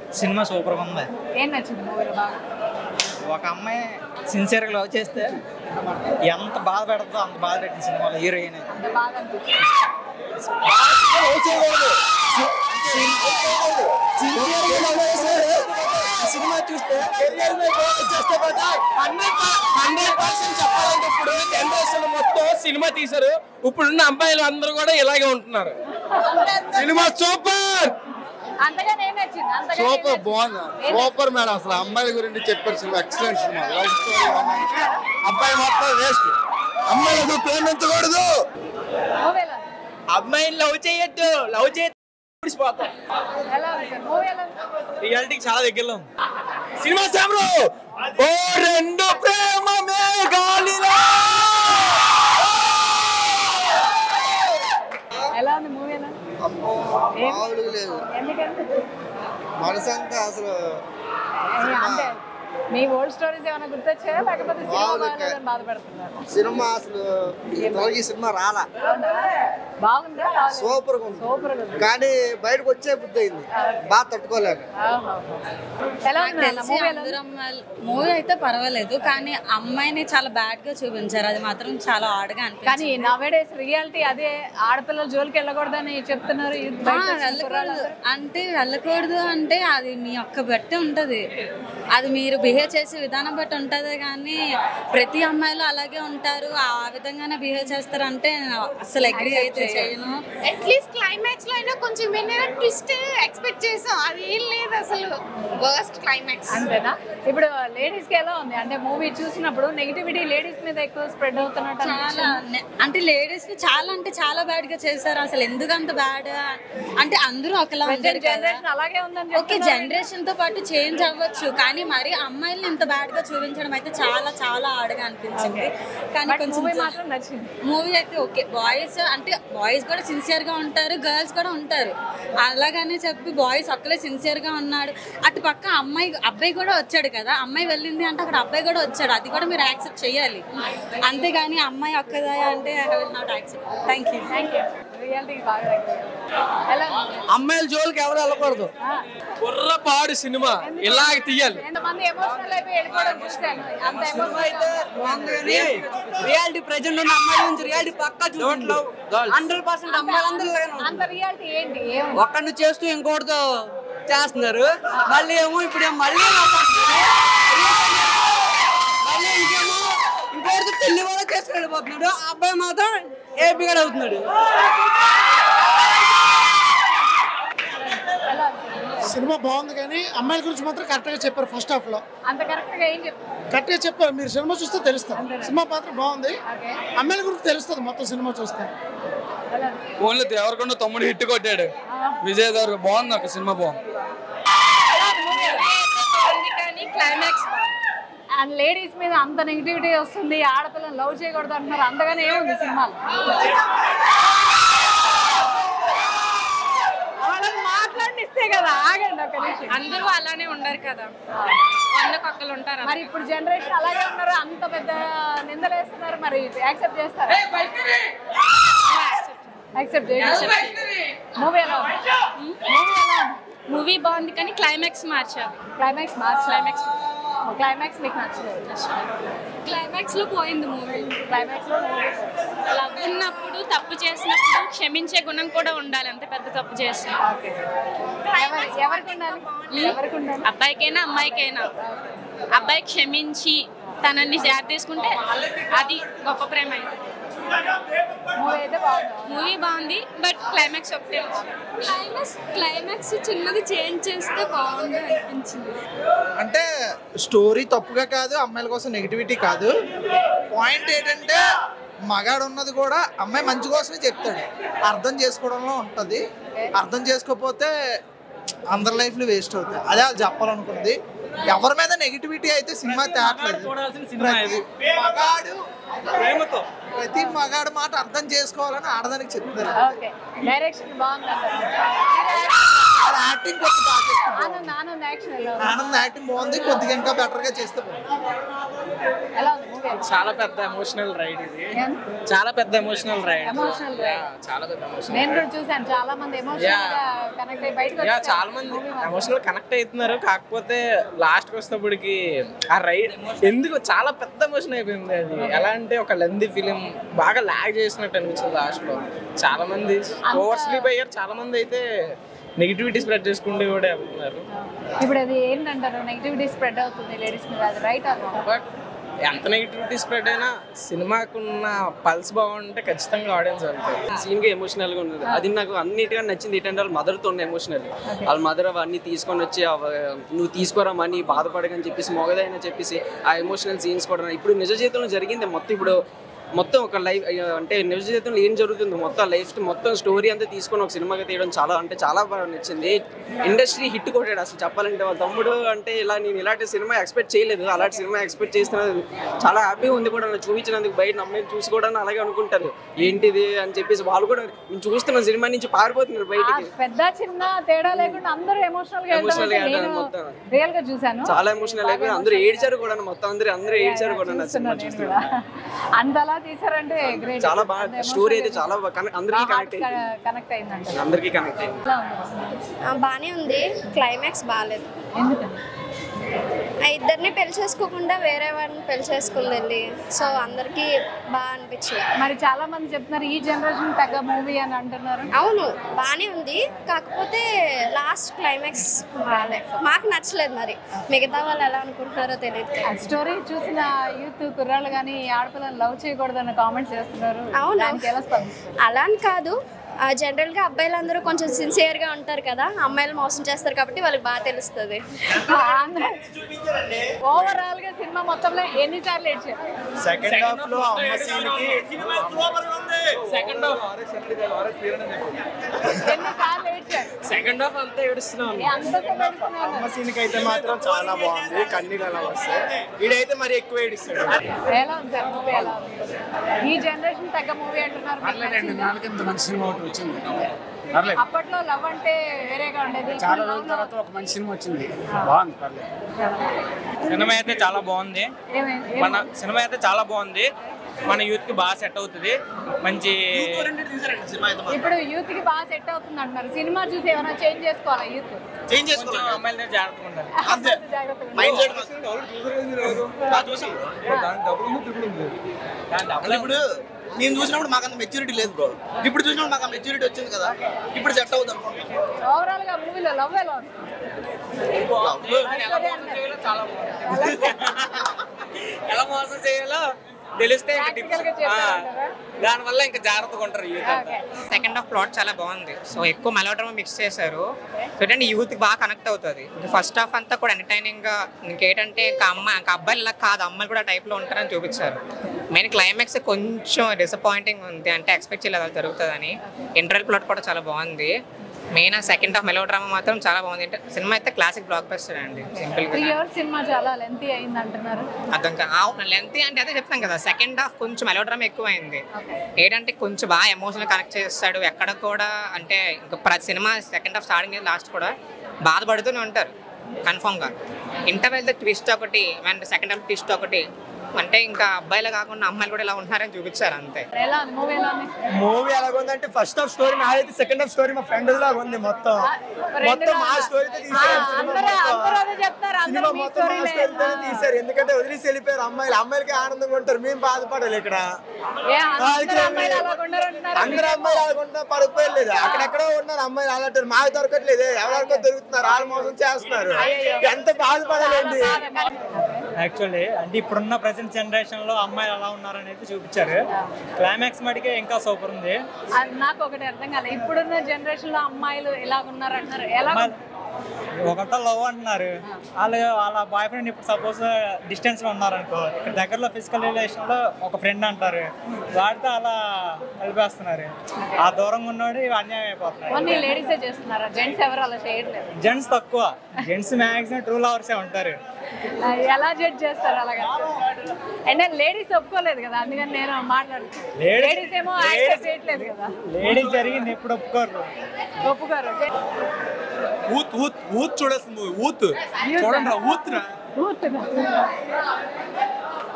Cinema సూపర్గా ఉంది ఏం నచ్చింది మూవీలో బాగా ఒక అమ్మాయి సిన్సియర్గా లవ్ చేస్తే ఎంత బాధ పెడుతుందో అంత బాధ పెట్టింది సినిమాలో హీరోయిన్ అంటే బాగా అనిపించింది సినిమా చూస్తే హండ్రెడ్ పర్సెంట్ చెప్పాలంటే ఇప్పుడు జనరేషన్ మొత్తం సినిమా తీశారు ఇప్పుడున్న అబ్బాయిలు అందరూ కూడా ఇలాగే ఉంటున్నారు సినిమా సూపర్ అంతగానే ఏం నచ్చింది అంతగానే ఏం సూపర్ నచ్చింది? బాగుంది ఏం సూపర్ మేడం అసలు అమ్మాయిల గురించి చెప్పారు cinema excellent cinema love story అబ్బాయి మొత్తం వేస్ట్ అమ్మాయిలకు ప్రేమించకూడదు మూవీలో అమ్మాయిని లవ్ చేయొద్దు లవ్ చేస్తే ఊడిసిపోతాం. ఎలా ఉంది సార్ మూవీ ఎలా ఉంది రియాలిటీకి చాలా దగ్గరలో ఉంది సినిమా సాబ్రు ఓ రెండు ప్రేమ మేఘాలిలో ఎలా ఉంది మూవీ ఎలా ఏం? మామూలుగా లేదు ఎందుకంటే మనసంతా అసలు ఏ, అంటే మీ ఓల్డ్ స్టోరీస్ ఏమైనా గుర్తొచ్చాయా లేకపోతే సినిమా బాగుంది. బాగాలేదని బాధపడుతున్నారు సినిమా అసలు ఇంతవరకు ఈ సినిమా రాలా అవునా బాగుందా బాగాలేదా? సూపర్ గా ఉంది సూపర్ గా ఉంది కానీ బయటకు వచ్చే బుద్ధి అయింది బాగా తట్టుకోలేక ఆహా. ఎలా ఉంది నాన్న? తెలిసి మూవీ ఎలా ఉంది? అందరూ అమ్మాయిలు మూవీ అయితే పర్వాలేదు కానీ అమ్మాయిని చాలా బ్యాడ్ గా చూపించారు అది మాత్రం చాలా ఆడగా కానీ అనిపించింది నవేడేస్ రియాలిటీ అదే ఆడపిల్లలు జోలికి వెళ్ళకూడదని చెప్తున్నారు ఈ ఆ, బయట వచ్చిన వెళ్ళకూడదు కుర్రాళ్ళందరూ. అంటే వెళ్ళకూడదు అంటే అది మీ యొక్క బట్టి ఉంటది అది మీరు బిహేవ్ చేసే విధానం బట్టి ఉంటది కానీ ప్రతి అమ్మాయిలు అలాగే ఉంటారు ఆ విధంగానే బిహేవ్ చేస్తారు అంటే అసలు అగ్రి అయితే చేయను అట్లీస్ట్ క్లైమాక్స్ లో అయినా కొంచెం ఏమైనా ట్విస్ట్ ఎక్స్పెక్ట్ చేసాం అది ఏం లేదు అసలు వర్స్ట్ క్లైమాక్స్ అంతేనా ఇప్పుడు లేడీస్ కి ఎలా ఉంది అంటే మూవీ చూసినప్పుడు నెగిటివిటీ లేడీస్ మీద ఎక్కువ స్ప్రెడ్ అవుతున్నట్టు చాలా అనిపించింది. నే- అంటే లేడీస్ ని చాలా అంటే చాలా బ్యాడ్ గా చేశారు అసలు ఎందుకు అంత బ్యాడ్ అంటే అందరూ ఒకలా Present ఉంటారు కదా generation అలాగే ఉందని ఓకే చెప్తున్నారు. జనరేషన్ తో పాటు చేంజ్ అవ్వచ్చు కానీ మరి అమ్మాయిల్ని ఇంత బ్యాడ్ గా చూపించడం అయితే చాలా చాలా ఆడగా అనిపించింది కానీ బట్ కొంచెం మూవీ మాత్రం నచ్చింది మూవీ అయితే ఓకే బాయ్స్ అంటే బాయ్స్ కూడా సిన్సియర్ గా ఉంటారు గర్ల్స్ కూడా ఉంటారు అలాగనే చెప్పి బాయ్స్ ఒక్కలే సిన్సియర్ గా ఉన్నాడు అటు పక్క అమ్మాయి అబ్బాయి కూడా వచ్చాడు కదా అమ్మాయి వెళ్ళింది అంటే అక్కడ అబ్బాయి కూడా వచ్చాడు అది కూడా మీరు యాక్సెప్ట్ చేయాలి అంతేగాని అమ్మాయి ఒక్కదా అంటే I will not accept thank you thank you రియాలిటీకి బాగా దగ్గర. ఎలా ఉంది? అమ్మాయిల జోలికి ఎవరు వెళ్ళకూడదు ఆ, బుర్ర పాడు సినిమా ఇలాగ తీయాలి ఎంతమంది ఎమోషనల్ అయిపోయి వెళ్ళిపోవడం చూస్తాను అంత ఎమోషనల్ రియాలిటీ ప్రెజెంట్ ఉన్న అమ్మాయిల నుంచి రియాలిటీ పక్కా చూడండి హండ్రెడ్ పర్సెంట్ అమ్మాయిలందరూ ఇలాగే ఉన్నారు. అంత రియాలిటీ ఏంటి ఏం ఒక్కడిని చేస్తూ ఇంకోటితో చేస్తున్నారు మళ్ళీ ఏమో ఇప్పుడు ఏమో మళ్ళీ మళ్ళీ ఇంకేమో ఇంకోటితో పెళ్లి కూడా చేసుకుని వెళ్ళిపోతున్నాడు ఆ అబ్బాయి మాత్రం ఏపీగా అవుతున్నాడు ఎలా ఉంది? సినిమా బాగుంది కానీ అమ్మాయిల గురించి మాత్రం కరెక్ట్గా చెప్పారు ఫస్ట్ హాఫ్ లో అంత కరెక్ట్ గా ఏం చెప్తారు కరెక్ట్గా చెప్పారు మీరు సినిమా చూస్తే తెలుస్తుంది సినిమా మాత్రం బాగుంది ఓకే అమ్మాయిల గురించి తెలుస్తుంది మొత్తం సినిమా చూస్తే ఎలా ఉంది? ఓన్లీ దేవరకొండ తమ్ముడు హిట్ కొట్టాడు విజయ్ దేవర్ బాగుంది నాకు సినిమా బాగుంది కానీ క్లైమాక్స్ అండ్ లేడీస్ మీద అంత నెగిటివిటీ వస్తుంది ఆడపిల్లని లవ్ చేయకూడదు అంటున్నారు అంతగానే ఏముంది సినిమాలో వాళ్ళని మాట్లాడిస్తే కదా ఆగండి ఒక నిమిషం అందరూ అలానే ఉండరు కదా వందకొక్కలు ఉంటారు మరి ఇప్పుడు జనరేషన్ అలాగే ఉన్నారు అంత పెద్ద నిందలు వేస్తున్నారు మరి యాక్సెప్ట్ చేస్తారు యాక్సెప్ట్ మూవీ ఎలా మూవీ ఎలా మూవీ బాగుంది కానీ క్లైమాక్స్ మార్చారు క్లైమాక్స్ మార్చ్ క్లైమాక్స్ క్లైమాక్స్ మీకు నచ్చలేదు క్లైమాక్స్ లో పోయింది మూవీ క్లైమాక్స్ లో లవ్ ఉన్నప్పుడు తప్పు చేసినప్పుడు క్షమించే గుణం కూడా ఉండాలి అంత పెద్ద తప్పు చేసిన ఓకే ఎవరికి ఉండాలి ఎవరికి ఉండాలి అబ్బాయికైనా అమ్మాయికైనా అబ్బాయి క్షమించి తనని జాగ్రత్త తీసుకుంటే అది గొప్ప ప్రేమ అయింది మూవీ అయితే బాగుంది మూవీ బాగుంది బట్ క్లైమాక్స్ ఒకటే క్లైమాక్స్ క్లైమాక్స్ చిన్నది చేంజ్ చేస్తే బాగుంది అనిపించింది అంటే స్టోరీ తప్పుగా కాదు అమ్మాయిల కోసం నెగిటివిటీ కాదు పాయింట్ ఏంటంటే మగాడు ఉన్నది కూడా అమ్మాయి మంచి కోసమే చెప్తాడు అర్థం చేసుకోవడంలో ఉంటుంది అర్థం చేసుకోకపోతే అందరి లైఫ్లు వేస్ట్ అవుతాయి అదే వాళ్ళు చెప్పాలనుకుంది ఎవరి మీద నెగిటివిటీ అయితే సినిమా తేట్లేదు చూడాల్సిన సినిమా ఇది మగాడు ప్రేమతో ప్రతి మగాడు మాట అర్థం చేసుకోవాలని ఆడదానికి చెప్తారు ఓకే డైరెక్షన్ బాగుంది వాళ్ళ యాక్టింగ్ యాక్టింగ్ కొద్దిగా బాగా చేస్తే ఆనంద్ ఆనంద్ యాక్షన్ ఎలా ఉంది? ఆనంద్ యాక్టింగ్ బాగుంది కొద్దిగా ఇంకా బెటర్ గా చేస్తే బాగుంది ఎలా ఉంది మూవీ చాలా పెద్ద ఎమోషనల్ రైడ్ ఇది చాలా పెద్ద ఎమోషనల్ రైడ్ ఎమోషనల్ చాలా పెద్ద ఎమోషనల్ నేను కూడా చూసాను చాలా మంది ఎమోషనల్ గా కనెక్ట్ అయ్యి బయటకు యా వచ్చారు. చాలా మంది ఎమోషనల్ కనెక్ట్ అవుతున్నారు కాకపోతే లాస్ట్ కి వచ్చినప్పటికి ఆ రైడ్ ఎందుకు చాలా పెద్ద ఎమోషన్ అయిపోయింది అది ఎలా అంటే ఒక లెంది ఫిలిం బాగా లాగ్ చేసినట్టు అనిపించింది లాస్ట్ లో చాలా మంది ఓవర్ స్లీప్ అయ్యారు చాలా మంది అయితే నెగిటివిటీ స్ప్రెడ్ చేసుకుంటూ కూడా వెళ్తున్నారు ఇప్పుడు అది ఏంటంటారు నెగిటివిటీ స్ప్రెడ్ అవుతుంది లేడీస్ మీద అది రైట్ అవ్వం బట్ ఎంత నెగిటివిటీ స్ప్రెడ్ అయినా సినిమాకున్న పల్స్ బాగుంటే ఖచ్చితంగా ఆడియన్స్ వెళ్తారు సీన్ గా ఎమోషనల్ గా ఉన్నది అది నాకు అన్నిటిగా నచ్చింది ఏంటంటే వాళ్ళ మదర్ తో ఎమోషనల్ వాళ్ళ మదర్ అవన్నీ తీసుకొని వచ్చి అవ- నువ్వు తీసుకోరా మనీ బాధపడకని చెప్పేసి మొగదైనా చెప్పేసి ఆ ఎమోషనల్ సీన్స్ కూడా ఇప్పుడు నిజ జీవితంలో జరిగింది మొత్తం ఇప్పుడు మొత్తం ఒక లైఫ్ అంటే నిజ జీవితంలో ఏం జరుగుతుంది మొత్తం లైఫ్ మొత్తం స్టోరీ అంతా తీసుకొని ఒక సినిమాగా తీయడం చాలా అంటే చాలా బాగా నచ్చింది ఇండస్ట్రీ హిట్ కొట్టాడు అసలు చెప్పాలంటే వాళ్ళ తమ్ముడు అంటే ఇలా నేను ఇలాంటి సినిమా ఎక్స్పెక్ట్ చేయలేదు అలాంటి సినిమా ఎక్స్పెక్ట్ చేస్తున్నది చాలా హ్యాపీగా ఉంది కూడా నన్ను చూపించినందుకు బయట అమ్మాయి చూసి కూడా అలాగే అనుకుంటారు ఏంటిది అని చెప్పేసి వాళ్ళు కూడా నేను చూస్తున్న సినిమా నుంచి పారిపోతున్నారు ఆ బయటికి పెద్ద చిన్న తేడా లేకుండా అందరూ ఎమోషనల్ గా Emotional గా వెళ్తారు వెళ్తారు నేను మొత్తం. రియల్ గా చూసాను చాలా ఎమోషనల్ అయిపోయి అందరూ ఏడ్చారు కూడా మొత్తం అందరూ అందరూ ఏడ్చారు కూడా నా సినిమా చూస్తున్నాను నేను చూస్తే కూడా. అంతలా తీసారంటే గ్రేట్ చాలా బాగా స్టోరీ అయితే చాలా బాగా కనెక్ట్ అందరికీ కనెక్ట్ అయింది కనెక్ట్ అయిందంట అందరికీ కనెక్ట్ అయింది ఎలా ఉంది బాగానే ఉంది క్లైమాక్స్ బాగాలేదు ఎందుకని ఆ ఇద్దరిని పెళ్లి చేసుకోకుండా వేరే వాడిని పెళ్లి చేసుకుంది వెళ్ళి సో అందరికీ బాగా అనిపించలేదు మరి చాలా మంది చెప్తున్నారు ఈ జనరేషన్ తగ్గ మూవీ అని అంటున్నారు అవును బాగానే ఉంది కాకపోతే లాస్ట్ క్లైమాక్స్ బాగాలే మాకు నచ్చలేదు మరి మిగతా వాళ్ళు ఎలా అనుకుంటున్నారో తెలియదు ఆ స్టోరీ చూసిన యూత్ కుర్రాళ్ళు కానీ ఆడపిల్లలు లవ్ చేయకూడదని కామెంట్స్ చేస్తున్నారు అవును. దానికి ఎలా స్పందిస్తారు అలా అని కాదు ఆ, జనరల్గా అబ్బాయిలందరూ కొంచెం సిన్సియర్గా ఉంటారు కదా అమ్మాయిలు మోసం చేస్తారు కాబట్టి వాళ్ళకి బాగా తెలుస్తుంది ఓవరాల్ గా సినిమా మొత్తంలో ఎన్నిసార్లు ఏడ్చారు సెకండ్ హాఫ్ లో అమ్మ సీన్ కి సెకండ్ హాఫ్ ఎన్నిసార్లు ఏడ్చారు సెకండ్ హాఫ్ అంతా ఏడుస్తున్నాను ఏ అంత సేపు ఏడుస్తున్నారు? అమ్మ సీన్ కి అయితే మాత్రం చాలా బాగుంది కన్నీళ్ళు అలా వస్తాయి వీడైతే మరి ఎక్కువ ఏడిస్తాడు ఎలా ఉంది సార్ మూవీ ఎలా ఉంది ఈ జనరేషన్ తగ్గ మూవీ అంటున్నారు మీకు నచ్చిందా? నాలుగింత మంచి సినిమా ఒకటి వచ్చింది అప్పట్లో లవ్ అంటే వేరేగా ఉండేది చాలా ఇప్పుడు రోజుల love లో- తర్వాత ఒక మంచి సినిమా వచ్చింది బాగుంది పర్లేదు సినిమా అయితే చాలా బాగుంది ఏమైంది? ఏం మన సినిమా అయితే చాలా బాగుంది మన యూత్ కి బాగా సెట్ అవుతుంది మంచి ఇప్పుడు యూత్ కి బాగా సెట్ అవుతుంది అంటున్నారు సినిమా చూసి ఏమైనా చేంజ్ చేసుకోవాలా యూత్ చేంజ్ కొంచెం అమ్మాయిల దగ్గర జాగ్రత్తగా ఉండాలి అంతే జాగ్రత్తగా మైండ్ సెట్ చూసాం అంటే ఇప్పుడు నేను చూసినప్పుడు మాకు అంత మెచ్యూరిటీ లేదు బ్రో ఇప్పుడు చూసినప్పుడు మాకు ఆ మెచ్యూరిటీ వచ్చింది కదా ఇప్పుడు సెట్ అవుతుంది అనుకుంటున్నాను ఓవరాల్ గా మూవీలో లవ్ ఎలా ఉంది ఎలా మోసం చేయాలో చాలా బాగుంది ఎలా మోసం చేయాలో తెలిస్తే ఇంకా Practical గా tips. ఆ, చేస్తారంటారా? దానివల్ల ఇంకా జాగ్రత్తగా ఉంటారు యూత్ అంతా సెకండ్ హాఫ్ ప్లాట్ చాలా బాగుంది సో ఎక్కువ మెలోడ్రామా మిక్స్ చేశారు సో ఏంటంటే యూత్ బాగా కనెక్ట్ అవుతుంది ఫస్ట్ హాఫ్ అంతా కూడా ఎంటర్టైనింగ్ గా ఇంకేంటంటే ఇంకా అమ్మాయి ఇంకా అబ్బాయిలు ఇలా కాదు అమ్మాయిలు కూడా టైప్ లో ఉంటారని చూపించారు మెయిన్ క్లైమాక్స్ కొంచెం డిసప్పాయింటింగ్ ఉంది అంటే ఎక్స్పెక్ట్ చేయలేదు అలా జరుగుతుందని ఇంటర్వెల్ ప్లాట్ కూడా చాలా బాగుంది మెయిన్ ఆ సెకండ్ హాఫ్ మెలోడ్రామా మాత్రం చాలా బాగుంది అంటే సినిమా అయితే క్లాసిక్ బ్లాక్ బస్టర్ అండి సింపుల్ త్రీ గా అవర్స్ సినిమా చాలా లెంతీ అయింది అంటున్నారు అర్థం అవును లెంత్ అంటే అదే చెప్తాం కదా సెకండ్ హాఫ్ కొంచెం మెలోడ్రామా ఎక్కువ అయింది ఏంటంటే కొంచెం బాగా ఎమోషనల్ కనెక్ట్ చేస్తాడు ఎక్కడ కూడా అంటే ఇంకా ప్రతి cinema second half starting last కూడా బాధపడుతూనే ఉంటారు కన్ఫామ్గా ఇంటర్వెల్ ట్విస్ట్ ఒకటి అండ్ సెకండ్ హాఫ్ ట్విస్ట్ ఒకటి అంటే ఇంకా అబ్బాయిలు కాకుండా అమ్మాయిలు కూడా ఇలా ఉంటున్నారని చూపించారు అంతే ఎలా ఉంది మూవీ ఎలా ఉంది మూవీ ఎలాగుందంటే ఫస్ట్ హాఫ్ స్టోరీ నాదైతే సెకండ్ హాఫ్ స్టోరీ మా ఫ్రెండ్ లాగా ఉంది మొత్తం మొత్తం మా స్టోరీతో తీసారు సినిమా అందరూ అందరూ మొత్తం. అదే చెప్తారు అందరూ సినిమా మీ మొత్తం మా స్టోరీలే స్టోరీతోనే తీసారు ఎందుకంటే వదిలేసి వెళ్ళిపోయారు అమ్మాయిలు అమ్మాయిలకి ఆనందంగా ఉంటారు మేము బాధపడాలి ఇక్కడ ఏ అందరూ వాళ్ళకి అమ్మాయిలు అలా ఉండరు అంటున్నారు అందరూ అమ్మాయిలు అలాగుంటా పడిపోయలేదు అక్కడెక్కడో ఉన్నారు అమ్మాయిలు అలాంటి మాకు దొరకట్లేదు ఎవరెవరికో దొరుకుతున్నారు వాళ్ళు మోసం చేస్తున్నారు ఎంత బాధపడాలండి యాక్చువల్లీ అంటే ఇప్పుడున్న ప్రజెంట్ జనరేషన్ లో అమ్మాయిలు ఎలా ఉన్నారనేది చూపించారు క్లైమాక్స్ మటుకే ఇంకా సూపర్ ఉంది అది నాకు ఒకటి అర్థం కాలేదు ఇప్పుడున్న జనరేషన్ లో అమ్మాయిలు ఎలా ఉన్నారు అంటున్నారు ఎలా ఒకరితో లవ్ అంటున్నారు వాళ్ళు వాళ్ళ బాయ్ ఫ్రెండ్ ఇప్పుడు సపోజ్ డిస్టెన్స్ లో ఉన్నారనుకో ఇక్కడ దగ్గరలో ఫిజికల్ రిలేషన్ లో ఒక ఫ్రెండ్ అంటారు వాడితో అలా కలిపేస్తున్నారు ఆ దూరంగా ఉన్నవాడు అన్యాయం అయిపోతున్నారు ఓన్లీ లేడీసే చేస్తున్నారా జెంట్స్ ఎవరు అలా చేయట్లేదు జెంట్స్ తక్కువ జెంట్స్ మ్యాక్సిమం ట్రూ లవర్సే ఉంటారు ఆ, ఎలా జడ్జ్ చేస్తారు అలాగా అంటే లేడీస్ ఒప్పుకోలేదు కదా అందుకని నేను మాట్లాడుతున్నాను Ladies- లేడీస్ ఏమో యాక్సెప్ట్ చేయట్లేదు కదా లేడీస్ జరిగింది ఎప్పుడు ఒప్పుకోరు ఒప్పుకోరు ఊత్ ఊత్ ఊత్ చూడేస్తుంది ఊత్ చూడండి రా ఊత్ రా ఊత్